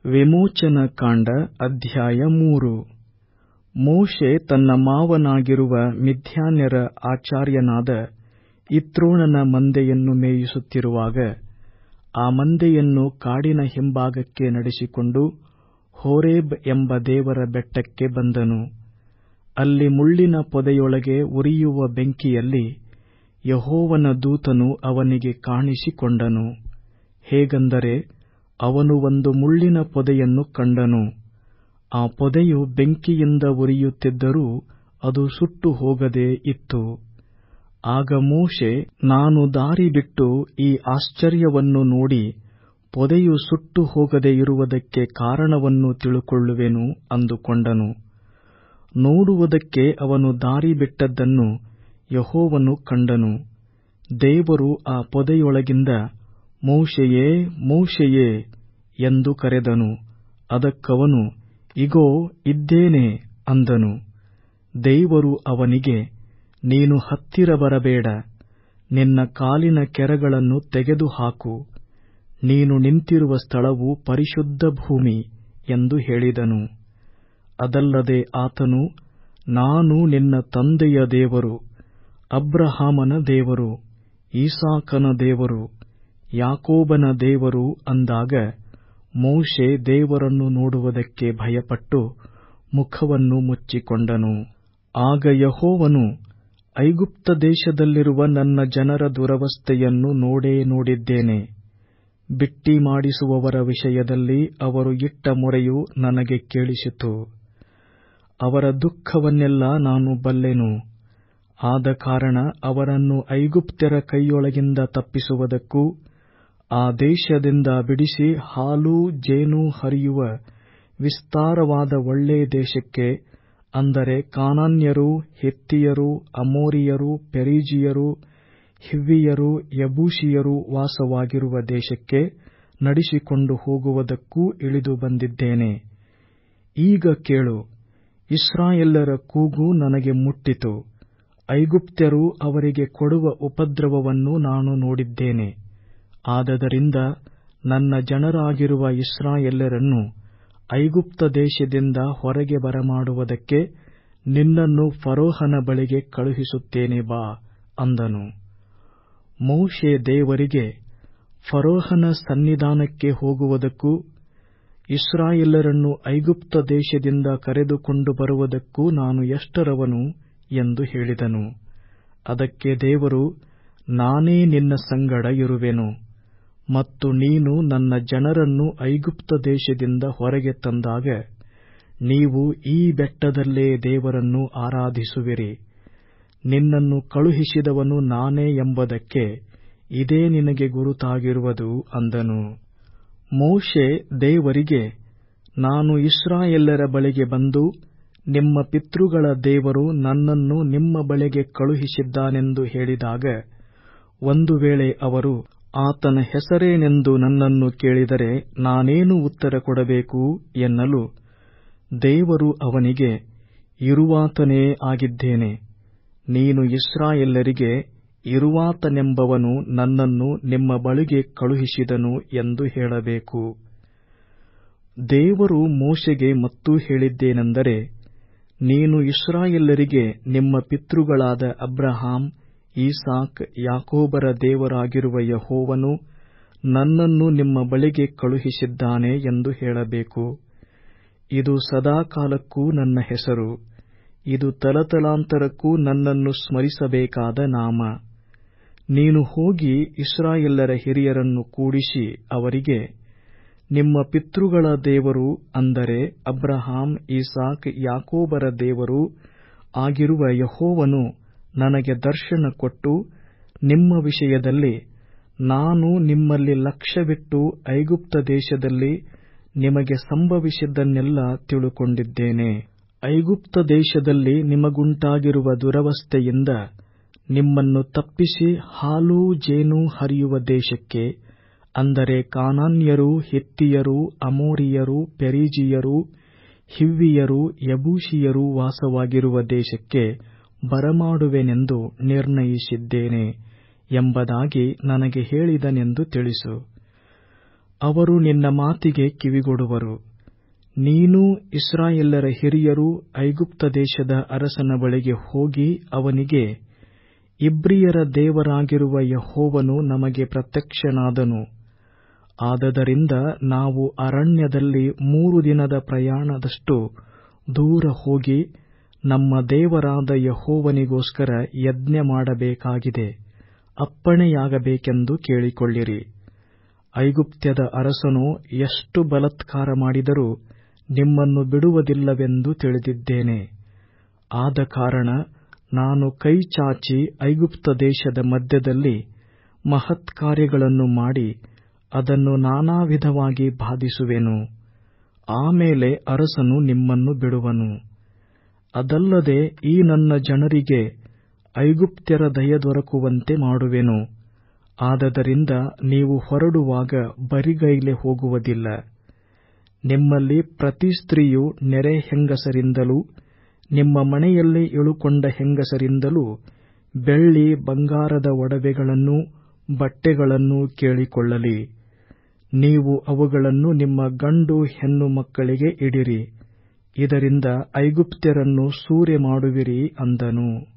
ವಿಮೋಚನಕಾಂಡ ಅಧ್ಯಾಯ ಮೂರು ಮೋಶೆ ತನ್ನ ಮಾವನಾಗಿರುವ ಮಿದ್ಯಾನ್ಯರ ಆಚಾರ್ಯನಾದ ಇತ್ರೋನನ ಮಂದೆಯನ್ನು ಮೇಯಿಸುತ್ತಿರುವಾಗ ಆ ಮಂದೆಯನ್ನು ಕಾಡಿನ ಹಿಂಭಾಗಕ್ಕೆ ನಡೆಸಿಕೊಂಡು ಹೋರೇಬ್ ಎಂಬ ದೇವರ ಬೆಟ್ಟಕ್ಕೆ ಬಂದನು ಅಲ್ಲಿ ಮುಳ್ಳಿನ ಪೊದೆಯೊಳಗೆ ಉರಿಯುವ ಬೆಂಕಿಯಲ್ಲಿ ಯೆಹೋವನ ದೂತನು ಅವನಿಗೆ ಕಾಣಿಸಿಕೊಂಡನು ಹೇಗೆಂದರೆ ಅವನು ಒಂದು ಮುಳ್ಳಿನ ಪೊದೆಯನ್ನು ಕಂಡನು ಆ ಪೊದೆಯು ಬೆಂಕಿಯಿಂದ ಉರಿಯುತ್ತಿದ್ದರೂ ಅದು ಸುಟ್ಟು ಹೋಗದೆ ಇತ್ತು ಆಗ ಮೋಶೆ ನಾನು ದಾರಿ ಬಿಟ್ಟು ಈ ಆಶ್ಚರ್ಯವನ್ನು ನೋಡಿ ಪೊದೆಯು ಸುಟ್ಟು ಹೋಗದೆ ಇರುವುದಕ್ಕೆ ಕಾರಣವನ್ನು ತಿಳುಕೊಳ್ಳುವೆನು ಅಂದುಕೊಂಡನು ನೋಡುವುದಕ್ಕೆ ಅವನು ದಾರಿ ಬಿಟ್ಟದ್ದನ್ನು ಯೆಹೋವನು ಕಂಡನು ದೇವರು ಆ ಪೊದೆಯೊಳಗಿಂದ ಮೋಶೆಯೇ ಮೋಶೆಯೇ ಎಂದು ಕರೆದನು ಅದಕ್ಕವನು ಇಗೋ ಇದ್ದೇನೆ ಅಂದನು ದೇವರು ಅವನಿಗೆ ನೀನು ಹತ್ತಿರ ಬರಬೇಡ ನಿನ್ನ ಕಾಲಿನ ಕೆರಗಳನ್ನು ತೆಗೆದುಹಾಕು ನೀನು ನಿಂತಿರುವ ಸ್ಥಳವು ಪರಿಶುದ್ಧ ಭೂಮಿ ಎಂದು ಹೇಳಿದನು ಅದಲ್ಲದೆ ಆತನು ನಾನು ನಿನ್ನ ತಂದೆಯ ದೇವರು ಅಬ್ರಹಾಮನ ದೇವರು ಈಸಾಕನ ದೇವರು ಯಾಕೋಬನ ದೇವರು ಅಂದಾಗ ಮೋಶೆ ದೇವರನ್ನು ನೋಡುವುದಕ್ಕೆ ಭಯಪಟ್ಟು ಮುಖವನ್ನು ಮುಚ್ಚಿಕೊಂಡನು ಆಗ ಯೆಹೋವನು ಐಗುಪ್ತ ದೇಶದಲ್ಲಿರುವ ನನ್ನ ಜನರ ದುರವಸ್ಥೆಯನ್ನು ನೋಡೇ ನೋಡಿದ್ದೇನೆ ಬಿಟ್ಟಿ ಮಾಡಿಸುವವರ ವಿಷಯದಲ್ಲಿ ಅವರು ಇಟ್ಟ ಮೊರೆಯು ನನಗೆ ಕೇಳಿಸಿತು ಅವರ ದುಃಖವನ್ನೆಲ್ಲ ನಾನು ಬಲ್ಲೆನು ಆದ ಕಾರಣ ಅವರನ್ನು ಐಗುಪ್ತ್ಯರ ಕೈಯೊಳಗಿಂದ ತಪ್ಪಿಸುವುದಕ್ಕೂ ಆ ದೇಶದಿಂದ ಬಿಡಿಸಿ ಹಾಲೂ ಜೇನೂ ಹರಿಯುವ ವಿಸ್ತಾರವಾದ ಒಳ್ಳೆ ದೇಶಕ್ಕೆ ಅಂದರೆ ಕಾನಾನ್ಯರು ಹಿತ್ತಿಯರು ಅಮೋರಿಯರು ಪೆರಿಜಿಯರು ಹಿವ್ವಿಯರು ಯಬೂಸಿಯರು ವಾಸವಾಗಿರುವ ದೇಶಕ್ಕೆ ನಡೆಸಿಕೊಂಡು ಹೋಗುವುದಕ್ಕೂ ಇಳಿದು ಬಂದಿದ್ದೇನೆ ಈಗ ಕೇಳು ಇಸ್ರಾಯೇಲ್ಯರ ಕೂಗು ನನಗೆ ಮುಟ್ಟಿತು ಐಗುಪ್ತ್ಯರು ಅವರಿಗೆ ಕೊಡುವ ಉಪದ್ರವವನ್ನು ನಾನು ನೋಡಿದ್ದೇನೆ ಆದದರಿಂದ ನನ್ನ ಜನರಾಗಿರುವ ಇಸ್ರಾಯೇಲ್ಯರನ್ನು ಐಗುಪ್ತ ದೇಶದಿಂದ ಹೊರಗೆ ಬರಮಾಡುವುದಕ್ಕೆ ನಿನ್ನನ್ನು ಫರೋಹನ ಬಳಿಗೆ ಕಳುಹಿಸುತ್ತೇನೆ ಬಾ ಅಂದನು ಮೋಶೆ ದೇವರಿಗೆ ಫರೋಹನ ಸನ್ನಿಧಾನಕ್ಕೆ ಹೋಗುವುದಕ್ಕೂ ಇಸ್ರಾಯೇಲರನ್ನು ಐಗುಪ್ತ ದೇಶದಿಂದ ಕರೆದುಕೊಂಡು ಬರುವುದಕ್ಕೂ ನಾನು ಎಷ್ಟರವನು ಎಂದು ಹೇಳಿದನು ಅದಕ್ಕೆ ದೇವರು ನಾನೇ ನಿನ್ನ ಸಂಗಡ ಇರುವೆನು ಮತ್ತು ನೀನು ನನ್ನ ಜನರನ್ನು ಐಗುಪ್ತ ದೇಶದಿಂದ ಹೊರಗೆ ತಂದಾಗ ನೀವು ಈ ಬೆಟ್ಟದಲ್ಲೇ ದೇವರನ್ನು ಆರಾಧಿಸುವಿರಿ ನಿನ್ನನ್ನು ಕಳುಹಿಸಿದವನು ನಾನೇ ಎಂಬುದಕ್ಕೆ ಇದೇ ನಿನಗೆ ಗುರುತಾಗಿರುವುದು ಅಂದನು ಮೋಶೆ ದೇವರಿಗೆ ನಾನು ಇಸ್ರಾಯೇಲ್ಯರ ಬಳಿಗೆ ಬಂದು ನಿಮ್ಮ ಪಿತೃಗಳ ದೇವರು ನನ್ನನ್ನು ನಿಮ್ಮ ಬಳಿಗೆ ಕಳುಹಿಸಿದ್ದಾನೆಂದು ಹೇಳಿದಾಗ ಒಂದು ವೇಳೆ ಅವರು ಆತನ ಹೆಸರೇನೆಂದು ನನ್ನನ್ನು ಕೇಳಿದರೆ ನಾನೇನು ಉತ್ತರ ಕೊಡಬೇಕು ಎನ್ನಲು ದೇವರು ಅವನಿಗೆ ಇರುವಾತನೇ ಆಗಿದ್ದೇನೆ ನೀನು ಇಸ್ರಾಯೇಲ್ಯರಿಗೆ ಇರುವಾತನೆಂಬವನು ನನ್ನನ್ನು ನಿಮ್ಮ ಬಳಿಗೆ ಕಳುಹಿಸಿದನು ಎಂದು ಹೇಳಬೇಕು ದೇವರು ಮೋಶೆಗೆ ಮತ್ತೂ ಹೇಳಿದ್ದೇನೆಂದರೆ ನೀನು ಇಸ್ರಾಯೇಲ್ಯರಿಗೆ ನಿಮ್ಮ ಪಿತೃಗಳಾದ ಅಬ್ರಹಾಂ ಈಸಾಕ್ ಯಾಕೋಬರ ದೇವರಾಗಿರುವ ಯಹೋವನು ನನ್ನನ್ನು ನಿಮ್ಮ ಬಳಿಗೆ ಕಳುಹಿಸಿದ್ದಾನೆ ಎಂದು ಹೇಳಬೇಕು ಇದು ಸದಾಕಾಲಕ್ಕೂ ನನ್ನ ಹೆಸರು ಇದು ತಲತಲಾಂತರಕ್ಕೂ ನನ್ನನ್ನು ಸ್ಮರಿಸಬೇಕಾದ ನಾಮ ನೀನು ಹೋಗಿ ಇಸ್ರಾಯೇಲ್ಯರ ಹಿರಿಯರನ್ನು ಕೂಡಿಸಿ ಅವರಿಗೆ ನಿಮ್ಮ ಪಿತೃಗಳ ದೇವರು ಅಂದರೆ ಅಬ್ರಹಾಂ ಈಸಾಕ್ ಯಾಕೋಬರ ದೇವರು ಆಗಿರುವ ಯಹೋವನು ನನಗೆ ದರ್ಶನ ಕೊಟ್ಟು ನಿಮ್ಮ ವಿಷಯದಲ್ಲಿ ನಾನು ನಿಮ್ಮಲ್ಲಿ ಲಕ್ಷ್ಯವಿಟ್ಟು ಐಗುಪ್ತ ದೇಶದಲ್ಲಿ ನಿಮಗೆ ಸಂಭವಿಸಿದ್ದನ್ನೆಲ್ಲ ತಿಳುಕೊಂಡಿದ್ದೇನೆ ಐಗುಪ್ತ ದೇಶದಲ್ಲಿ ನಿಮಗುಂಟಾಗಿರುವ ದುರವಸ್ಥೆಯಿಂದ ನಿಮ್ಮನ್ನು ತಪ್ಪಿಸಿ ಹಾಲೂ ಜೇನೂ ಹರಿಯುವ ದೇಶಕ್ಕೆ ಅಂದರೆ ಕಾನಾನ್ಯರು ಹಿತ್ತಿಯರು ಅಮೋರಿಯರು ಪೆರಿಜಿಯರು ಹಿವ್ವಿಯರು ಯಬೂಸಿಯರು ವಾಸವಾಗಿರುವ ದೇಶಕ್ಕೆ ಬರಮಾಡುವೆನೆಂದು ನಿರ್ಣಯಿಸಿದ್ದೇನೆ ಎಂಬುದಾಗಿ ನನಗೆ ಹೇಳಿದನೆಂದು ತಿಳಿಸು ಅವರು ನಿನ್ನ ಮಾತಿಗೆ ಕಿವಿಗೊಡುವರು ನೀನೂ ಇಸ್ರಾಯೇಲರ ಹಿರಿಯರೂ ಐಗುಪ್ತ ದೇಶದ ಅರಸನ ಬಳಿಗೆ ಹೋಗಿ ಅವನಿಗೆ ಇಬ್ರಿಯರ ದೇವರಾಗಿರುವ ಯೆಹೋವನು ನಮಗೆ ಪ್ರತ್ಯಕ್ಷನಾದನು ಆದದರಿಂದ ನಾವು ಅರಣ್ಯದಲ್ಲಿ ಮೂರು ದಿನದ ಪ್ರಯಾಣದಷ್ಟು ದೂರ ಹೋಗಿ ನಮ್ಮ ದೇವರಾದ ಯೆಹೋವನಿಗೋಸ್ಕರ ಯಜ್ಞ ಮಾಡಬೇಕಾಗಿದೆ ಅಪ್ಪಣೆಯಾಗಬೇಕೆಂದು ಕೇಳಿಕೊಳ್ಳಿರಿ ಐಗುಪ್ತ್ಯದ ಅರಸನು ಎಷ್ಟು ಬಲಾತ್ಕಾರ ಮಾಡಿದರೂ ನಿಮ್ಮನ್ನು ಬಿಡುವುದಿಲ್ಲವೆಂದು ತಿಳಿದಿದ್ದೇನೆ ಆದ ಕಾರಣ ನಾನು ಕೈಚಾಚಿ ಐಗುಪ್ತ ದೇಶದ ಮಧ್ಯದಲ್ಲಿ ಮಹತ್ಕಾರ್ಯಗಳನ್ನು ಮಾಡಿ ಅದನ್ನು ನಾನಾ ವಿಧವಾಗಿ ಬಾಧಿಸುವೆನು ಆಮೇಲೆ ಅರಸನು ನಿಮ್ಮನ್ನು ಬಿಡುವನು ಅದಲ್ಲದೆ ಈ ನನ್ನ ಜನರಿಗೆ ಐಗುಪ್ತ್ಯರ ದಯೆ ದೊರಕುವಂತೆ ಮಾಡುವೆನು ಆದದರಿಂದ ನೀವು ಹೊರಡುವಾಗ ಬರಿಗೈಲೆ ಹೋಗುವುದಿಲ್ಲ ನಿಮ್ಮಲ್ಲಿ ಪ್ರತಿ ಸ್ತ್ರೀಯು ನೆರೆ ಹೆಂಗಸರಿಂದಲೂ ನಿಮ್ಮ ಮನೆಯಲ್ಲಿ ಇಳುಕೊಂಡ ಹೆಂಗಸರಿಂದಲೂ ಬೆಳ್ಳಿ ಬಂಗಾರದ ಒಡವೆಗಳನ್ನೂ ಬಟ್ಟೆಗಳನ್ನೂ ಕೇಳಿಕೊಳ್ಳಲಿ ನೀವು ಅವುಗಳನ್ನು ನಿಮ್ಮ ಗಂಡು ಹೆಣ್ಣು ಮಕ್ಕಳಿಗೆ ಇಡಿರಿ ಇದರಿಂದ ಐಗುಪ್ತ್ಯರನ್ನು ಸೂರೆ ಮಾಡುವಿರಿ ಅಂದನು